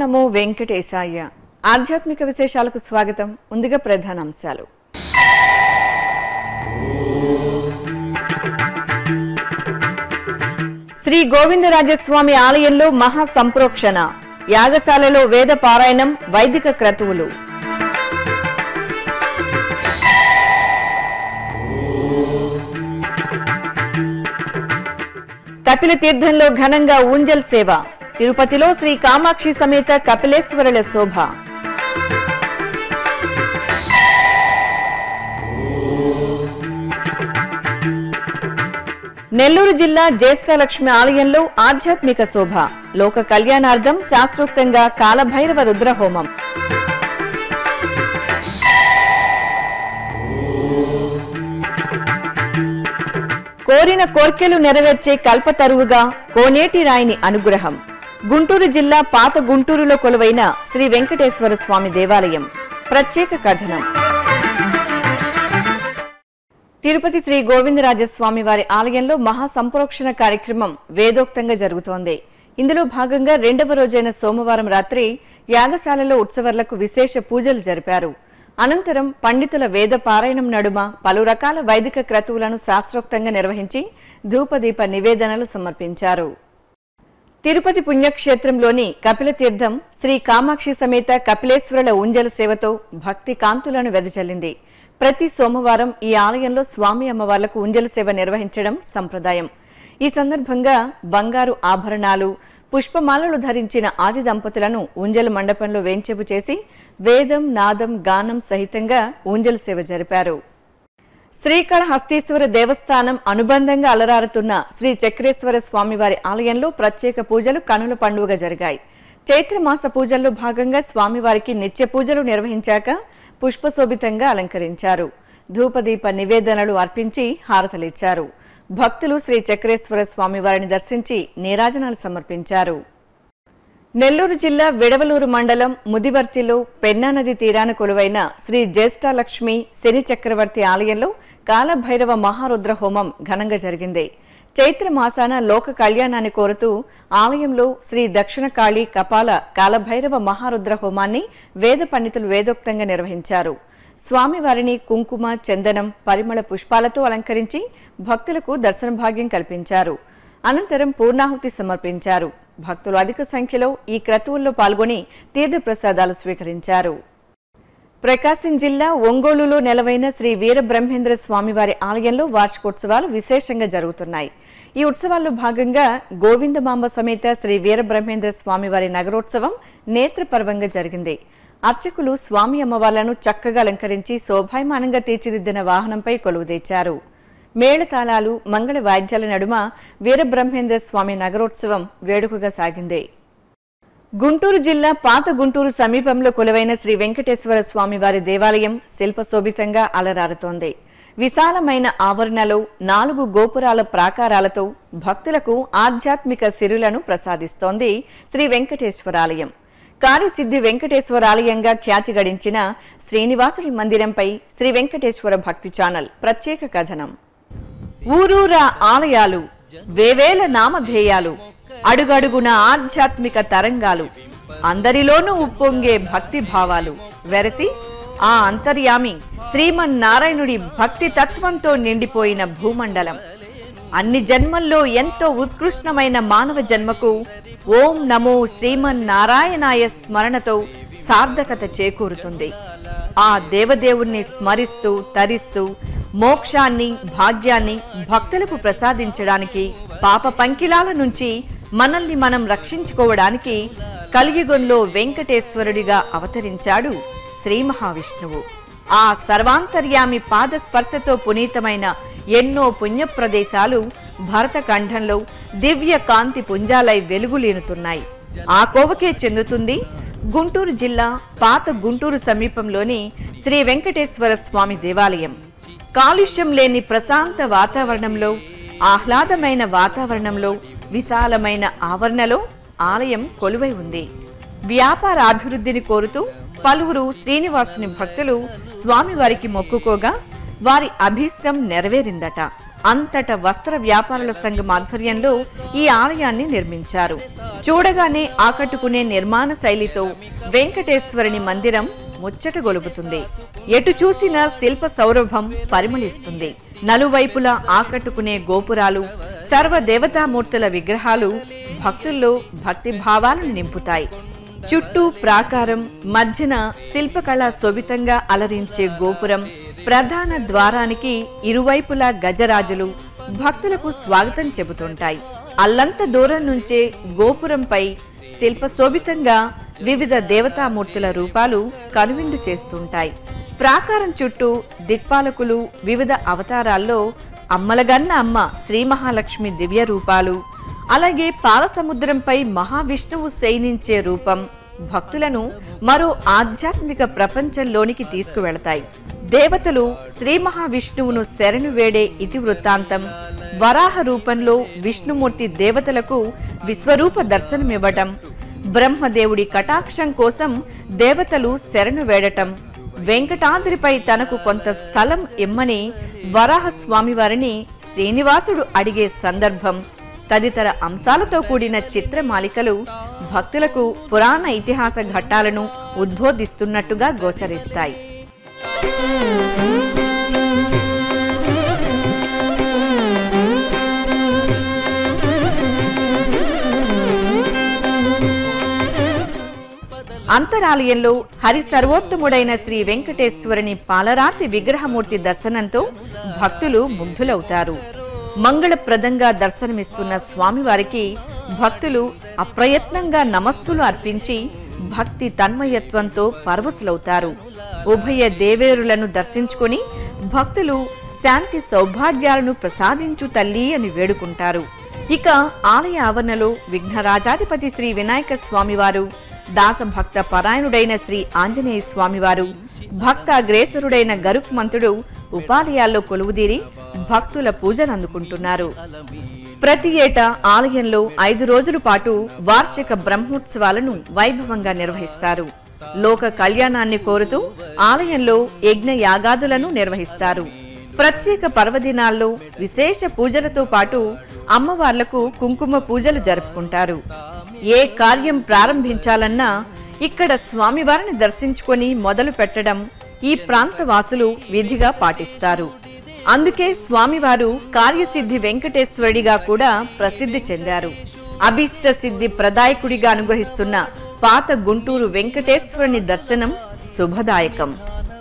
నమో వెంకటేశాయ ఆధ్యాత్మిక విశేషాలకు స్వాగతం ముందుగా ప్రధాన అంశాలు శ్రీ గోవిందరాజస్వామి ఆలయంలో మహా సంప్రోక్షణ యాగశాలలో వేద పారాయణం వైదిక క్రతువులు కపిల తీర్థంలో ఘనంగా ఊంజల్ సేవ తిరుపతిలో శ్రీ కామాక్షి సమేత కపిలేశ్వరుల శోభ నెల్లూరు జిల్లా జ్యేష్ఠలక్ష్మి ఆలయంలో ఆధ్యాత్మిక శోభ లోక కళ్యాణార్థం శాస్త్రోక్తంగా కాలభైరవ రుద్రహోమం కోరిన కోర్కెలు నెరవేర్చే కల్పతరువుగా కోనేటి రాయిని అనుగ్రహం గుంటూరు జిల్లా పాత గుంటూరులో కొలువైన శ్రీ వెంకటేశ్వర స్వామి దేవాలయం ప్రత్యేక కథనం తిరుపతి శ్రీ గోవిందరాజస్వామి వారి ఆలయంలో మహా సంప్రోక్షణ కార్యక్రమం వేదోక్తంగా జరుగుతోంది ఇందులో భాగంగా రెండవ రోజైన సోమవారం రాత్రి యాగశాలలో ఉత్సవర్లకు విశేష పూజలు జరిపారు అనంతరం పండితుల వేద పారాయణం నడుమ పలు రకాల వైదిక క్రతువులను శాస్త్రోక్తంగా నిర్వహించి ధూపదీప నివేదనలు సమర్పించారు తిరుపతి పుణ్యక్షేత్రంలోని కపిలతీర్థం శ్రీ కామాక్షి సమేత కపిలేశ్వరుల ఉంజల సేవతో భక్తి కాంతులను వెదజల్లింది ప్రతి సోమవారం ఈ ఆలయంలో స్వామి అమ్మవార్లకు ఉంజల సేవ నిర్వహించడం సంప్రదాయం ఈ సందర్భంగా బంగారు ఆభరణాలు పుష్పమాలలు ధరించిన ఆది దంపతులను ఉంజల మండపంలో వేంచెపు చేసి వేదం నాదం గానం సహితంగా ఉంజల సేవ జరిపారు శ్రీకాళహస్తీశ్వర దేవస్థానం అనుబంధంగా అలరారుతున్న శ్రీ చక్రేశ్వర స్వామివారి ఆలయంలో ప్రత్యేక పూజలు కనుల పండుగ జరిగాయి చైత్రమాస పూజల్లో భాగంగా స్వామివారికి నిత్య పూజలు నిర్వహించాక పుష్పశోభితంగా అలంకరించారు ధూపదీప నివేదనలు అర్పించి హారతలిచ్చారు భక్తులు శ్రీ చక్రేశ్వర స్వామివారిని దర్శించి నీరాజనాలు సమర్పించారు నెల్లూరు జిల్లా విడవలూరు మండలం ముదివర్తిలో పెన్నా నది తీరాన కొలువైన శ్రీ జ్యేష్ఠలక్ష్మి శని చక్రవర్తి ఆలయంలో కాలభైరవ మహారుద్ర హోమం ఘనంగా జరిగింది చైత్ర మాసాన లోక కళ్యాణాన్ని కోరుతూ ఆలయంలో శ్రీ దక్షిణ కాళీ కపాల కాలభైరవ మహారుద్ర హోమాన్ని వేద పండితులు వేదోక్తంగా నిర్వహించారు స్వామివారిని కుంకుమ చందనం పరిమళ పుష్పాలతో అలంకరించి భక్తులకు దర్శన భాగ్యం కల్పించారు అనంతరం పూర్ణాహుతి సమర్పించారు భక్తులు అధిక సంఖ్యలో ఈ క్రతువుల్లో పాల్గొని తీర్థప్రసాదాలు స్వీకరించారు ప్రకాశం జిల్లా ఒంగోలులో నెలవైన శ్రీ వీరబ్రహ్మేంద్ర స్వామివారి ఆలయంలో వార్షికోత్సవాలు విశేషంగా జరుగుతున్నాయి ఈ ఉత్సవాల్లో భాగంగా గోవిందమాంబ సమేత శ్రీ వీరబ్రహ్మేంద్ర స్వామివారి నగరోత్సవం నేత్రపర్వంగా జరిగింది అర్చకులు స్వామి అమ్మవార్లను చక్కగా అలంకరించి శోభాయమానంగా తీర్చిదిద్దిన వాహనంపై కొలువుదీర్చారు మేళతాళాలు మంగళ వాయిద్యాల నడుమ వీరబ్రహ్మేంద్ర స్వామి నగరోత్సవం వేడుకగా సాగింది గుంటూరు జిల్లా పాత గుంటూరు సమీపంలో కొలువైన శ్రీ వెంకటేశ్వర స్వామివారి దేవాలయం శిల్పశోభితంగా అలరారుతోంది విశాలమైన ఆవరణలో నాలుగు గోపురాల ప్రాకారాలతో భక్తులకు ఆధ్యాత్మిక సిరులను ప్రసాదిస్తోంది శ్రీ వెంకటేశ్వరాలయం కార్యసిద్ధి వెంకటేశ్వరాలయంగా ఖ్యాతి గడించిన శ్రీనివాసుడి మందిరంపై శ్రీ వెంకటేశ్వర భక్తి ఛానల్ ప్రత్యేక కథనం ఊరూరా ఆలయాలు వేవేల నామధేయాలు అడుగడుగున ఆధ్యాత్మిక తరంగాలు అందరిలోనూ ఉప్పొంగే భక్తి భావాలు వెరసి ఆ అంతర్యామి శ్రీమన్నారాయణుడి భక్తి తత్వంతో నిండిపోయిన భూమండలం అన్ని జన్మల్లో ఎంతో ఉత్కృష్టమైన మానవ జన్మకు ఓం నమో శ్రీమన్నారాయణాయ స్మరణతో సార్థకత చేకూరుతుంది ఆ దేవదేవుణ్ణి స్మరిస్తూ తరిస్తూ మోక్షాన్ని భాగ్యాన్ని భక్తులకు ప్రసాదించడానికి పాప పంకిలాల నుంచి మనల్ని మనం రక్షించుకోవడానికి కలియుగంలో వెంకటేశ్వరుడిగా అవతరించాడు శ్రీ మహావిష్ణువు ఆ సర్వాంతర్యామి పాద స్పర్శతో పునీతమైన ఎన్నో పుణ్య ప్రదేశాలు భరతఖండంలో దివ్య కాంతి పుంజాలై వెలుగులీనుతున్నాయి ఆ కోవకే చెందుతుంది గుంటూరు జిల్లా పాత గుంటూరు సమీపంలోని శ్రీ వెంకటేశ్వర స్వామి దేవాలయం కాలుష్యం లేని ప్రశాంత వాతావరణంలో ఆహ్లాదమైన వాతావరణంలో విశాలమైన ఆవరణలో ఆలయం కొలువై ఉంది వ్యాపార అభివృద్ధిని కోరుతూ పలువురు శ్రీనివాసుని భక్తులు స్వామివారికి మొక్కుకోగా వారి అభీష్టం నెరవేరిందట అంతట వస్త్ర వ్యాపారుల సంఘం ఆధ్వర్యంలో ఈ ఆలయాన్ని నిర్మించారు చూడగానే ఆకట్టుకునే నిర్మాణ శైలితో వెంకటేశ్వరుని మందిరం ముచ్చట గొలుపుతుంది ఎటు చూసిన శిల్ప సౌరభం పరిమళిస్తుంది నలువైపులా ఆకట్టుకునే గోపురాలు సర్వ దేవతామూర్తుల విగ్రహాలు భక్తుల్లో భక్తి భావాలను నింపుతాయి చుట్టూ ప్రాకారం మధ్యన శిల్పకళ శోభితంగా అలరించే గోపురం ప్రధాన ద్వారానికి ఇరువైపులా గజరాజులు భక్తులకు స్వాగతం చెబుతుంటాయి అల్లంత దూరం నుంచే గోపురంపై శిల్ప శోభితంగా వివిధ దేవతామూర్తుల రూపాలు కనువిందు చేస్తుంటాయి ప్రాకారం చుట్టూ దిక్పాలకులు వివిధ అవతారాల్లో అమ్మలగన్న అమ్మ శ్రీ మహాలక్ష్మి దివ్య రూపాలు అలాగే పాలసముద్రంపై మహావిష్ణువు శయనించే రూపం భక్తులను మరో ఆధ్యాత్మిక ప్రపంచంలోనికి తీసుకువెళతాయి దేవతలు శ్రీ మహావిష్ణువును శరణు వేడే ఇతివృత్తాంతం వరాహ రూపంలో విష్ణుమూర్తి దేవతలకు విశ్వరూప దర్శనమివ్వటం బ్రహ్మదేవుడి కటాక్షం కోసం దేవతలు శరణు వేడటం వెంకటాద్రిపై తనకు కొంత స్థలం ఇమ్మని వరాహ స్వామివారిని శ్రీనివాసుడు అడిగే సందర్భం తదితర అంశాలతో కూడిన చిత్రమాలికలు భక్తులకు పురాణ ఇతిహాస ఘట్టాలను ఉద్బోధిస్తున్నట్టుగా గోచరిస్తాయి అంతరాలయంలో హరి సర్వోత్తముడైన శ్రీ వెంకటేశ్వరుని పాలరాతి విగ్రహమూర్తి దర్శనంతో భక్తులు ముగ్ధులవుతారు మంగళప్రదంగా దర్శనమిస్తున్న స్వామివారికి భక్తులు అప్రయత్నంగా నమస్సులు అర్పించి భక్తి తన్మయత్వంతో పరవశులవుతారు ఉభయ దేవేరులను దర్శించుకొని భక్తులు శాంతి సౌభాగ్యాలను ప్రసాదించు తల్లి అని వేడుకుంటారు ఇక ఆలయ ఆవరణలో విఘ్నరాజాధిపతి శ్రీ వినాయక స్వామివారు దాసభక్త పరాయణుడైన శ్రీ ఆంజనేయ స్వామివారు భక్త అగ్రేసరుడైన గరుక్మంతుడు ఉపాలయాల్లో కొలువుదీరి భక్తుల పూజలు అందుకుంటున్నారు ప్రతి ఏటా ఆలయంలో ఐదు రోజుల పాటు వార్షిక బ్రహ్మోత్సవాలను వైభవంగా నిర్వహిస్తారు లోక కళ్యాణాన్ని కోరుతూ ఆలయంలో యజ్ఞ యాగాదులను నిర్వహిస్తారు ప్రత్యేక పర్వదినాల్లో విశేష పూజలతో పాటు అమ్మవార్లకు కుంకుమ పూజలు జరుపుకుంటారు ఏ కార్యం ప్రారంభించాలన్నా ఇక్కడ స్వామివారిని దర్శించుకొని మొదలు పెట్టడం ఈ ప్రాంత వాసులు విధిగా పాటిస్తారు అందుకే స్వామివారు కార్యసిద్ధి వెంకటేశ్వరుడిగా కూడా ప్రసిద్ధి చెందారు అభీష్ట సిద్ధి ప్రదాయకుడిగా అనుగ్రహిస్తున్న పాత గుంటూరు వెంకటేశ్వరుని దర్శనం శుభదాయకం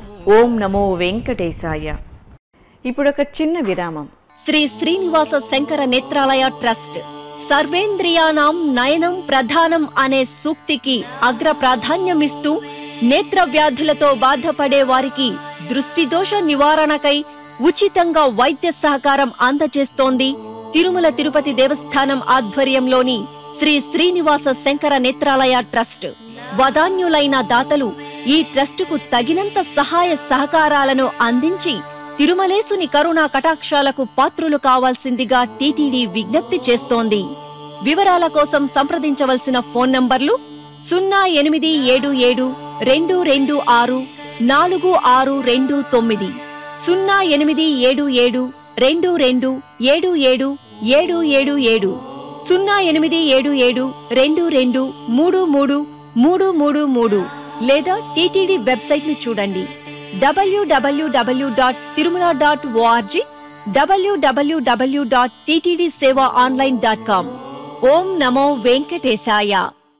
ఓం నమో వెంకటేశాయ ఇప్పుడొక చిన్న విరామం శ్రీ శ్రీనివాస శంకర నేత్రాలయ ట్రస్ట్ సర్వేంద్రియానాం నయనం ప్రధానం అనే సూక్తికి అగ్ర ప్రాధాన్యమిస్తూ నేత్ర వ్యాధులతో బాధపడే వారికి దృష్టి దోష నివారణకై ఉచితంగా వైద్య సహకారం అందజేస్తోంది తిరుమల తిరుపతి దేవస్థానం ఆధ్వర్యంలోని శ్రీ శ్రీనివాస శంకర నేత్రాలయ ట్రస్ట్ వదాన్యులైన దాతలు ఈ ట్రస్టుకు తగినంత సహాయ సహకారాలను అందించి తిరుమలేసుని కరుణా కటాక్షాలకు పాత్రులు కావాల్సిందిగా టీటీడీ విజ్ఞప్తి చేస్తోంది వివరాల కోసం సంప్రదించవలసిన ఫోన్ నంబర్లు సున్నా ఎనిమిది ఏడు ఏడు రెండు రెండు ఆరు నాలుగు ఆరు రెండు తొమ్మిది సున్నా ఎనిమిది ఏడు ఏడు రెండు రెండు ఏడు ఏడు ఏడు ఏడు ఏడు సున్నా ఎనిమిది ఏడు ఏడు రెండు రెండు మూడు మూడు మూడు మూడు మూడు లేదా టీటీడీ వెబ్సైట్ ను చూడండి W W W dot Tirumala dot O R G W W W dot TTD seva online dot com ఓం నమో వెంకటేశాయ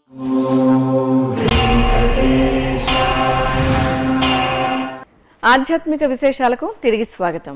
ఆధ్యాత్మిక విశేషాలకు తిరిగి స్వాగతం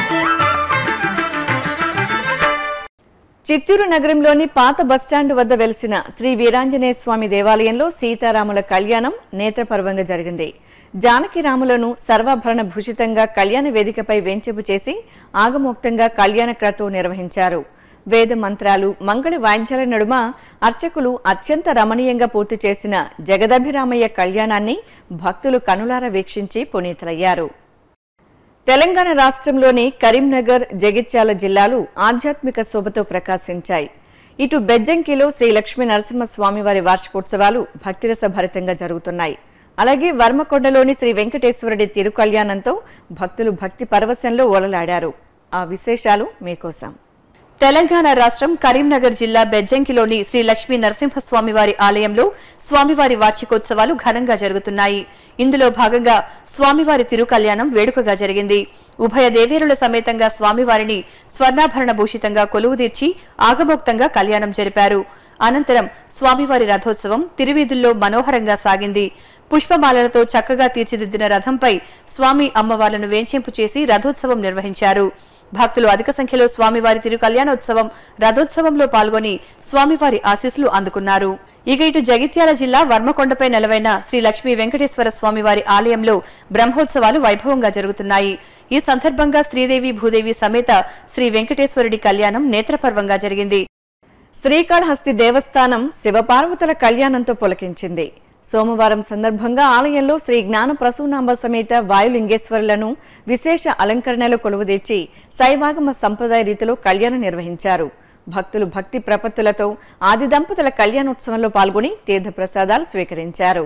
చిత్తూరు నగరంలోని పాత బస్టాండ్ వద్ద వెలిసిన శ్రీ వీరాంజనేయ స్వామి దేవాలయంలో సీతారాముల కళ్యాణం నేత్రపర్వంగా జరిగింది జానకి రాములను సర్వాభరణ భూషితంగా కళ్యాణ వేదికపై వేంచెపు చేసి ఆగమోక్తంగా కళ్యాణ క్రతువు నిర్వహించారు వేద మంత్రాలు మంగళ వాయిద్యాల నడుమ అర్చకులు అత్యంత రమణీయంగా పూర్తి చేసిన జగదభిరామయ్య కళ్యాణాన్ని భక్తులు కనులారా వీక్షించి పునీతులయ్యారు తెలంగాణ రాష్ట్రంలోని కరీంనగర్ జగిత్యాల జిల్లాలు ఆధ్యాత్మిక శోభతో ప్రకాశించాయి ఇటు బెజ్జంకిలో శ్రీ లక్ష్మీ నరసింహస్వామివారి వార్షికోత్సవాలు భక్తిరస భరితంగా జరుగుతున్నాయి అలాగే వర్మకొండలోని శ్రీ వెంకటేశ్వరుడి తిరుకళ్యాణంతో భక్తులు భక్తి పరవశంలో ఓలలాడారు ఆ విశేషాలు మీకోసం తెలంగాణ రాష్ట్రం కరీంనగర్ జిల్లా బెజ్జంకిలోని శ్రీ లక్ష్మీ నరసింహస్వామి వారి ఆలయంలో స్వామివారి వార్షికోత్సవాలు ఘనంగా జరుగుతున్నాయి ఇందులో భాగంగా స్వామివారి తిరుకల్యాణం వేడుకగా జరిగింది ఉభయ దేవేరుల సమేతంగా స్వామివారిని స్వర్ణాభరణ భూషితంగా కొలువుదీర్చి ఆగమోక్తంగా కళ్యాణం జరిపారు అనంతరం స్వామివారి రథోత్సవం తిరువీధుల్లో మనోహరంగా సాగింది పుష్పమాలలతో చక్కగా తీర్చిదిద్దిన రథంపై స్వామి అమ్మవార్లను వేంచేంపు చేసి రథోత్సవం నిర్వహించారు భక్తులు అధిక సంఖ్యలో స్వామివారి తిరు కళ్యాణోత్సవం రథోత్సవంలో పాల్గొని స్వామివారి ఆశీస్సులు అందుకున్నారు ఇక ఇటు జగిత్యాల జిల్లా వర్మకొండపై నెలవైన శ్రీ లక్ష్మీ వెంకటేశ్వర స్వామివారి ఆలయంలో బ్రహ్మోత్సవాలు వైభవంగా జరుగుతున్నాయి ఈ సందర్భంగా శ్రీదేవి భూదేవి సమేత శ్రీ వెంకటేశ్వరుడి కళ్యాణం నేత్రపర్వంగా జరిగింది శ్రీకాళహస్తి దేవస్థానం శివపార్వతుల కళ్యాణంతో పులకించింది సోమవారం సందర్భంగా ఆలయంలో శ్రీ జ్ఞాన ప్రసూనాంబ సమేత వాయులింగేశ్వరులను విశేష అలంకరణలో కొలువుదీర్చి శైవాగమ సంప్రదాయ రీతిలో కళ్యాణం నిర్వహించారు భక్తులు భక్తి ప్రపత్తులతో ఆది దంపతుల కళ్యాణోత్సవంలో పాల్గొని తీర్థప్రసాదాలు స్వీకరించారు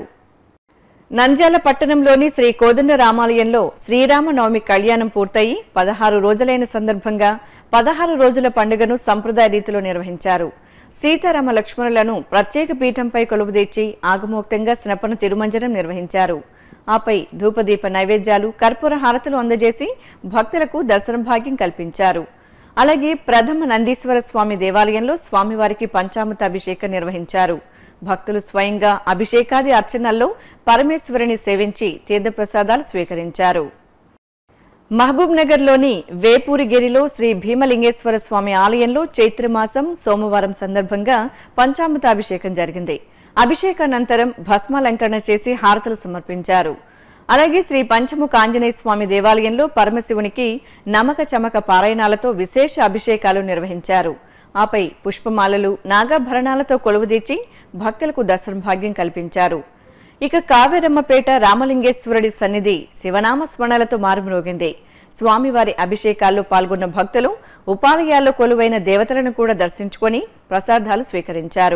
నంద్యాల పట్టణంలోని శ్రీ కోదండ రామాలయంలో శ్రీరామనవమి కళ్యాణం పూర్తయి పదహారు రోజులైన సందర్భంగా పదహారు రోజుల పండుగను సంప్రదాయ రీతిలో నిర్వహించారు సీతారామ లక్ష్మణులను ప్రత్యేక పీఠంపై కొలువుదీర్చి ఆగమోక్తంగా స్నపన తిరుమంజనం నిర్వహించారు ఆపై ధూపదీప నైవేద్యాలు కర్పూర హారతులు అందజేసి భక్తులకు దర్శన భాగ్యం కల్పించారు అలాగే ప్రథమ నందీశ్వర స్వామి దేవాలయంలో స్వామివారికి పంచామృత అభిషేకం నిర్వహించారు భక్తులు స్వయంగా అభిషేకాది అర్చనల్లో పరమేశ్వరుని సేవించి తీర్థప్రసాదాలు స్వీకరించారు మహబూబ్ నగర్లోని వేపూరిగిరిలో శ్రీ భీమలింగేశ్వర స్వామి ఆలయంలో చైత్రమాసం సోమవారం సందర్భంగా పంచామృతాభిషేకం జరిగింది అభిషేకానంతరం భస్మాలంకరణ చేసి హారతులు సమర్పించారు అలాగే శ్రీ పంచముఖ ఆంజనేయ స్వామి దేవాలయంలో పరమశివునికి నమక చమక పారాయణాలతో విశేష అభిషేకాలు నిర్వహించారు ఆపై పుష్పమాలలు నాగాభరణాలతో కొలువుదీర్చి భక్తులకు దర్శన భాగ్యం కల్పించారు ఇక కావేరమ్మపేట రామలింగేశ్వరుడి సన్నిధి శివనామ స్మరణలతో మారుమ్రోగింది స్వామివారి అభిషేకాల్లో పాల్గొన్న భక్తులు ఉపాలయాల్లో కొలువైన దేవతలను కూడా దర్శించుకొని ప్రసాదాలు స్వీకరించారు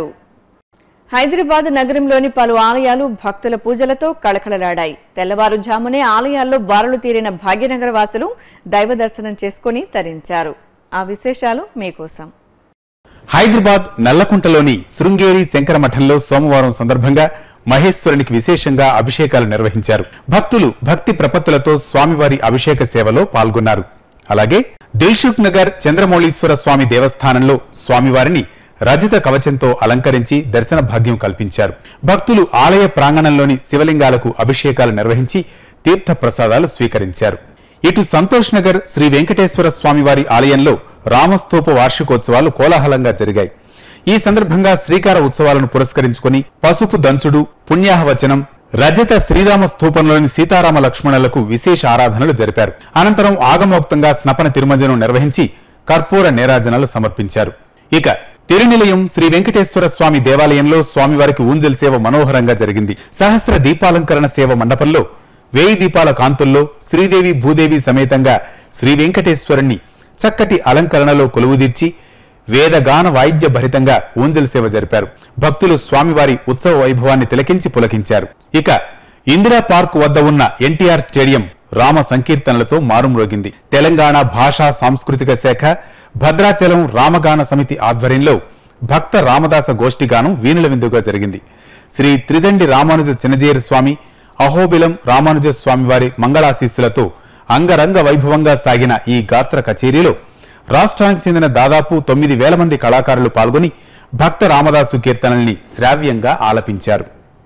హైదరాబాద్ నగరంలోని పలు ఆలయాలు భక్తుల పూజలతో కళకళలాడాయి తెల్లవారుజామునే ఆలయాల్లో బారులు తీరిన భాగ్యనగర వాసులు దైవ దర్శనం చేసుకుని తరించారు ఆ విశేషాలు మీకోసం హైదరాబాద్ నల్లకుంటలోని శృంగేరి శంకర మఠంలో సోమవారం సందర్భంగా మహేశ్వరునికి విశేషంగా అభిషేకాలు నిర్వహించారు భక్తులు భక్తి ప్రపత్తులతో స్వామివారి అభిషేక సేవలో పాల్గొన్నారు అలాగే దిల్షుక్ నగర్ చంద్రమౌళీశ్వర స్వామి దేవస్థానంలో స్వామివారిని రజిత కవచంతో అలంకరించి దర్శన భాగ్యం కల్పించారు భక్తులు ఆలయ ప్రాంగణంలోని శివలింగాలకు అభిషేకాలు నిర్వహించి తీర్థ ప్రసాదాలు స్వీకరించారు ఇటు సంతోష్ నగర్ శ్రీ వెంకటేశ్వర స్వామివారి ఆలయంలో రామస్తూప వార్షికోత్సవాలు కోలాహలంగా జరిగాయి ఈ సందర్భంగా శ్రీకార ఉత్సవాలను పురస్కరించుకుని పసుపు దంచుడు పుణ్యాహవచనం రజత శ్రీరామ స్థూపంలోని సీతారామ లక్ష్మణులకు విశేష ఆరాధనలు జరిపారు అనంతరం ఆగమోక్తంగా స్నపన తిరుమంజనం నిర్వహించి కర్పూర నేరాజనాలు సమర్పించారు ఇక తిరునిలయం శ్రీ వెంకటేశ్వర స్వామి దేవాలయంలో స్వామివారికి ఊంజల్ సేవ మనోహరంగా జరిగింది సహస్ర దీపాలంకరణ సేవ మండపంలో వేయి దీపాల కాంతుల్లో శ్రీదేవి భూదేవి సమేతంగా శ్రీ వెంకటేశ్వరుణ్ణి చక్కటి అలంకరణలో కొలువుదీర్చి వేదగాన వాయిద్య భరితంగా ఊంజల్ సేవ జరిపారు భక్తులు స్వామివారి ఉత్సవ వైభవాన్ని తిలకించి పులకించారు ఇక ఇందిరా పార్క్ వద్ద ఉన్న ఎన్టీఆర్ స్టేడియం రామ సంకీర్తనలతో మారుమ్రోగింది తెలంగాణ భాషా సాంస్కృతిక శాఖ భద్రాచలం రామగాన సమితి ఆధ్వర్యంలో భక్త రామదాస గోష్ఠిగానం వీణుల విందుగా జరిగింది శ్రీ త్రిదండి రామానుజ చిన్నజీయర్ స్వామి అహోబిలం రామానుజ స్వామివారి మంగళాశీస్సులతో అంగరంగ వైభవంగా సాగిన ఈ గాత్ర కచేరీలో రాష్ట్రానికి చెందిన దాదాపు తొమ్మిది వేల మంది కళాకారులు పాల్గొని భక్త రామదాసు కీర్తనల్ని శ్రావ్యంగా ఆలపించారు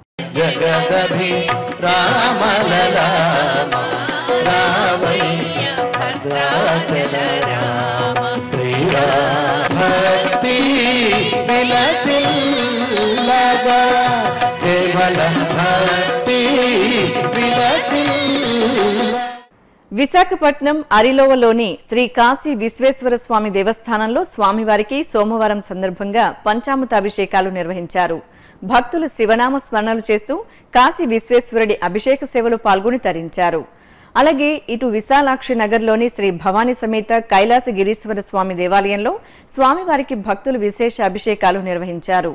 జగదభి రామలలా రామయ్య భద్రాచల రామ శ్రీరామ భక్తి విలసిల్లగా కేవల భక్తి విలసిల్ల విశాఖపట్నం అరిలోవలోని శ్రీ కాశీ విశ్వేశ్వర స్వామి దేవస్థానంలో స్వామివారికి సోమవారం సందర్భంగా పంచామృత అభిషేకాలు నిర్వహించారు భక్తులు శివనామ స్మరణలు చేస్తూ కాశీ విశ్వేశ్వరుడి అభిషేక సేవలో పాల్గొని తరించారు అలాగే ఇటు విశాలాక్షి నగర్లోని శ్రీ భవానీ సమేత కైలాస గిరీశ్వర స్వామి దేవాలయంలో స్వామివారికి భక్తులు విశేష అభిషేకాలు నిర్వహించారు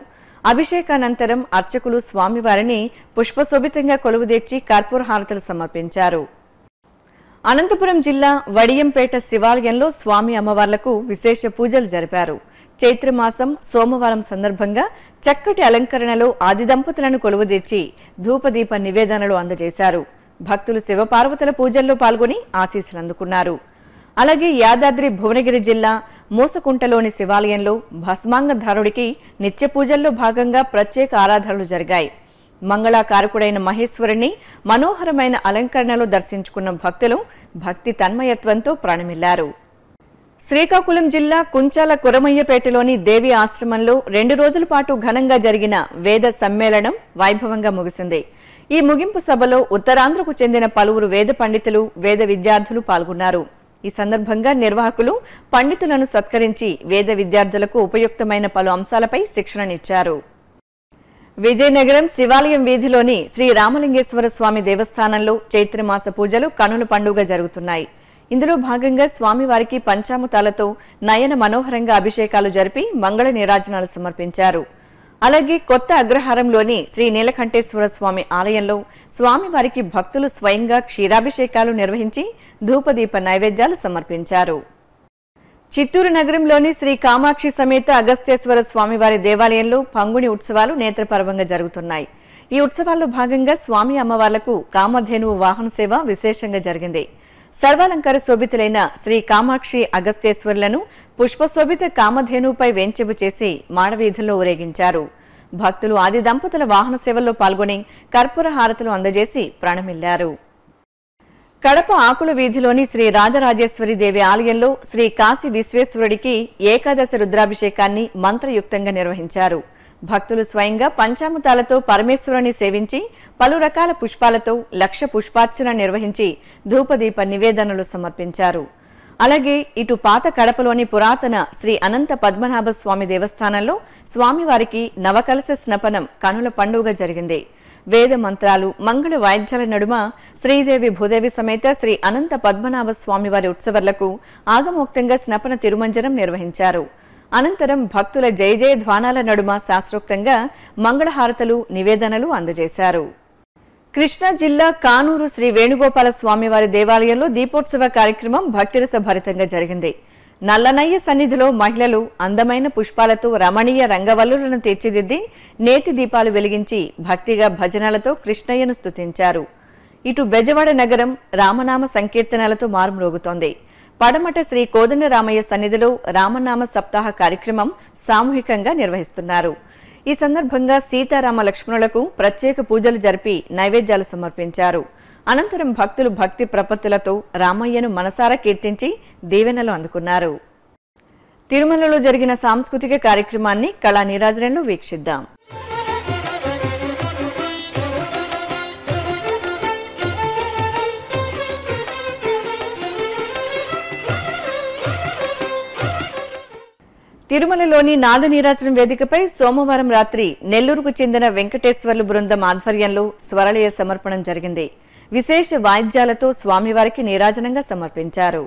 అభిషేకానంతరం అర్చకులు స్వామివారిని పుష్పశోభితంగా కొలువుదీర్చి కర్పూర హారతులు సమర్పించారు అనంతపురం జిల్లా వడియంపేట శివాలయంలో స్వామి అమ్మవార్లకు విశేష పూజలు జరిపారు చైత్రమాసం సోమవారం సందర్భంగా చక్కటి అలంకరణలో ఆది దంపతులను కొలువుదీర్చి ధూపదీప నివేదనలు అందజేశారు భక్తులు శివపార్వతుల పూజల్లో పాల్గొని ఆశీస్సులు అందుకున్నారు అలాగే యాదాద్రి భువనగిరి జిల్లా మూసకుంటలోని శివాలయంలో భస్మాంగధారుడికి నిత్య పూజల్లో భాగంగా ప్రత్యేక ఆరాధనలు జరిగాయి మంగళాకారకుడైన మహేశ్వరుని మనోహరమైన అలంకరణలో దర్శించుకున్న భక్తులు భక్తి తన్మయత్వంతో ప్రాణమిల్లారు శ్రీకాకుళం జిల్లా కుంచాల కురమయ్యపేటలోని దేవి ఆశ్రమంలో రెండు రోజుల పాటు ఘనంగా జరిగిన వేద సమ్మేళనం వైభవంగా ముగిసింది ఈ ముగింపు సభలో ఉత్తరాంధ్రకు చెందిన పలువురు వేద పండితులు వేద విద్యార్థులు పాల్గొన్నారు ఈ సందర్భంగా నిర్వాహకులు పండితులను సత్కరించి వేద విద్యార్థులకు ఉపయుక్తమైన పలు అంశాలపై శిక్షణనిచ్చారు విజయనగరం శివాలయం వీధిలోని శ్రీ రామలింగేశ్వర స్వామి దేవస్థానంలో చైత్రమాస పూజలు కనుల పండుగ జరుగుతున్నాయి ఇందులో భాగంగా స్వామివారికి పంచామృతాలతో నయన మనోహరంగా అభిషేకాలు జరిపి మంగళ నీరాజనాలు సమర్పించారు అలాగే కొత్త అగ్రహారంలోని శ్రీ నీలకంఠేశ్వర స్వామి ఆలయంలో స్వామివారికి భక్తులు స్వయంగా క్షీరాభిషేకాలు నిర్వహించి ధూపదీప నైవేద్యాలు సమర్పించారు చిత్తూరు నగరంలోని శ్రీ కామాక్షి సమేత అగస్త్యేశ్వర స్వామివారి దేవాలయంలో పంగుని ఉత్సవాలు నేత్రపర్వంగా జరుగుతున్నాయి ఈ ఉత్సవాల్లో భాగంగా స్వామి అమ్మవార్లకు కామధేనువు వాహన సేవ విశేషంగా జరిగింది సర్వాలంకార శోభితులైన శ్రీ కామాక్షి అగస్త్యేశ్వరులను పుష్పశోభిత కామధేనువుపై వేంచెపు చేసి మాడవీధుల్లో ఊరేగించారు భక్తులు ఆది దంపతుల వాహన సేవల్లో పాల్గొని కర్పూర హారతులు అందజేసి ప్రాణమిల్లారు కడప ఆకుల వీధిలోని శ్రీ రాజరాజేశ్వరి దేవి ఆలయంలో శ్రీ కాశీ విశ్వేశ్వరుడికి ఏకాదశ రుద్రాభిషేకాన్ని మంత్రయుక్తంగా నిర్వహించారు భక్తులు స్వయంగా పంచామృతాలతో పరమేశ్వరుని సేవించి పలు రకాల పుష్పాలతో లక్ష పుష్పార్చన నిర్వహించి ధూపదీప నివేదనలు సమర్పించారు అలాగే ఇటు పాత కడపలోని పురాతన శ్రీ అనంత పద్మనాభ స్వామి దేవస్థానంలో స్వామివారికి నవకలశ స్నపనం కనుల పండుగ జరిగింది వేద మంత్రాలు మంగళ వాయిద్యాల నడుమ శ్రీదేవి భూదేవి సమేత శ్రీ అనంత పద్మనాభ స్వామివారి ఉత్సవాలకు ఆగమోక్తంగా స్నపన తిరుమంజనం నిర్వహించారు అనంతరం భక్తుల జయ జయ ధ్వానాల నడుమ శాస్త్రోక్తంగా మంగళహారతలు నివేదనలు అందజేశారు కృష్ణా జిల్లా కానూరు శ్రీ వేణుగోపాల స్వామివారి దేవాలయంలో దీపోత్సవ కార్యక్రమం భక్తిరస భరితంగా జరిగింది నల్లనయ్య సన్నిధిలో మహిళలు అందమైన పుష్పాలతో రమణీయ రంగవల్లులను తీర్చిదిద్ది నేతి దీపాలు వెలిగించి భక్తిగా భజనలతో కృష్ణయ్యను స్తుతించారు ఇటు బెజవాడ నగరం రామనామ సంకీర్తనలతో మారుమ్రోగుతోంది పడమట శ్రీ కోదండరామయ్య సన్నిధిలో రామనామ సప్తాహ కార్యక్రమం సామూహికంగా నిర్వహిస్తున్నారు ఈ సందర్భంగా సీతారామ లక్ష్మణులకు ప్రత్యేక పూజలు జరిపి నైవేద్యాలు సమర్పించారు అనంతరం భక్తులు భక్తి ప్రపత్తులతో రామయ్యను మనసారా కీర్తించి దీవెనలు అందుకున్నారు తిరుమలలో జరిగిన సాంస్కృతిక కార్యక్రమాన్ని కళా నీరాజనంలో వీక్షిద్దాం తిరుమలలోని నాదనీరాజనం వేదికపై సోమవారం రాత్రి నెల్లూరుకు చెందిన వెంకటేశ్వర్లు బృందం ఆధ్వర్యంలో స్వరలయ సమర్పణం జరిగింది విశేష వాయిద్యాలతో స్వామివారికి నీరాజనంగా సమర్పించారు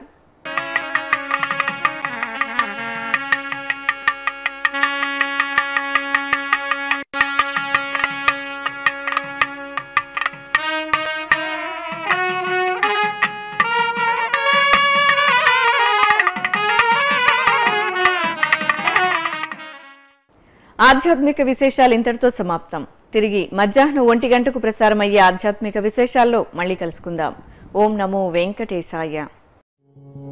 ఆధ్యాత్మిక విశేషాలు ఇంతటితో సమాప్తం తిరిగి మధ్యాహ్నం ఒంటి గంటకు ప్రసారమయ్యే ఆధ్యాత్మిక విశేషాల్లో మళ్ళీ కలుసుకుందాం ఓం నమో వెంకటేశాయ